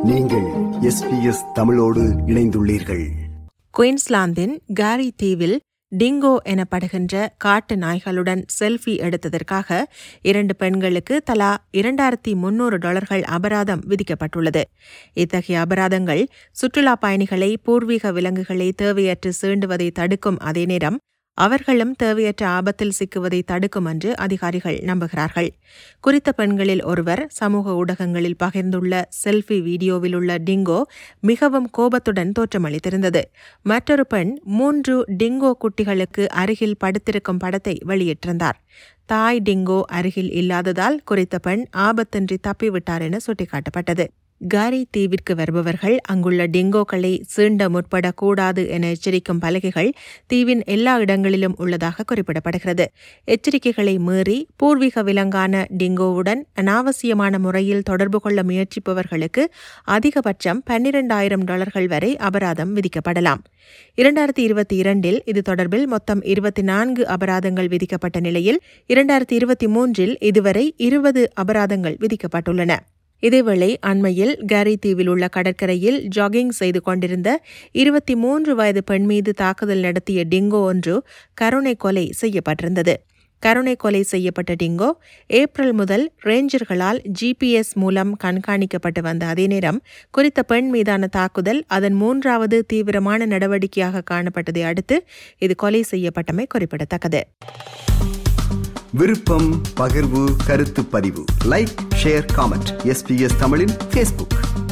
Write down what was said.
நீங்கள் எஸ்பிஎஸ் தமிழோடு இணைந்துள்ளீர்கள் குயின்ஸ்லாந்தின் காரி தீவில் டிங்கோ எனப்படுகின்ற காட்டு நாய்களுடன் செல்ஃபி எடுத்ததற்காக இரண்டு பெண்களுக்கு தலா இரண்டாயிரத்தி முன்னூறு டாலர்கள் அபராதம் விதிக்கப்பட்டுள்ளது இத்தகைய அபராதங்கள் சுற்றுலா பயணிகளை பூர்வீக விலங்குகளை தேவையற்று சீண்டுவதை தடுக்கும் அதே நேரம் அவர்களும் தேவையற்ற ஆபத்தில் சிக்குவதை தடுக்கும் என்று அதிகாரிகள் நம்புகிறார்கள் குறித்த பெண்களில் ஒருவர் சமூக ஊடகங்களில் பகிர்ந்துள்ள செல்ஃபி வீடியோவில் உள்ள டிங்கோ மிகவும் கோபத்துடன் தோற்றமளித்திருந்தது மற்றொரு பெண் மூன்று டிங்கோ குட்டிகளுக்கு அருகில் படுத்திருக்கும் படத்தை வெளியிட்டிருந்தார் தாய் டிங்கோ அருகில் இல்லாததால் குறித்த பெண் ஆபத்தின்றி தப்பிவிட்டார் என சுட்டிக்காட்டப்பட்டது காரி தீவிற்கு வருபவர்கள் அங்குள்ள டிங்கோக்களை சீண்ட முற்படக்கூடாது என எச்சரிக்கும் பலகைகள் தீவின் எல்லா இடங்களிலும் உள்ளதாக குறிப்பிடப்படுகிறது எச்சரிக்கைகளை மீறி பூர்வீக விலங்கான டிங்கோவுடன் அனாவசியமான முறையில் தொடர்பு கொள்ள முயற்சிப்பவர்களுக்கு அதிகபட்சம் பன்னிரண்டாயிரம் டாலர்கள் வரை அபராதம் விதிக்கப்படலாம் இரண்டாயிரத்தி இருபத்தி இரண்டில் இது தொடர்பில் மொத்தம் இருபத்தி நான்கு அபராதங்கள் விதிக்கப்பட்ட நிலையில் இரண்டாயிரத்தி இருபத்தி மூன்றில் இதுவரை இருபது அபராதங்கள் விதிக்கப்பட்டுள்ளன இதேவேளை அண்மையில் கேரி தீவில் உள்ள கடற்கரையில் ஜாகிங் செய்து கொண்டிருந்த இருபத்தி மூன்று வயது பெண் மீது தாக்குதல் நடத்திய டிங்கோ ஒன்று கருணை கொலை செய்யப்பட்டிருந்தது கருணை கொலை செய்யப்பட்ட டிங்கோ ஏப்ரல் முதல் ரேஞ்சர்களால் ஜிபிஎஸ் மூலம் கண்காணிக்கப்பட்டு வந்த அதே நேரம் குறித்த பெண் மீதான தாக்குதல் அதன் மூன்றாவது தீவிரமான நடவடிக்கையாக காணப்பட்டதை அடுத்து இது கொலை செய்யப்பட்டமை குறிப்பிடத்தக்கது விருப்பம் பகிர்வு கருத்து பதிவு லைக் ஷேர் காமெண்ட் எஸ்பிஎஸ் தமிழின் ஃபேஸ்புக்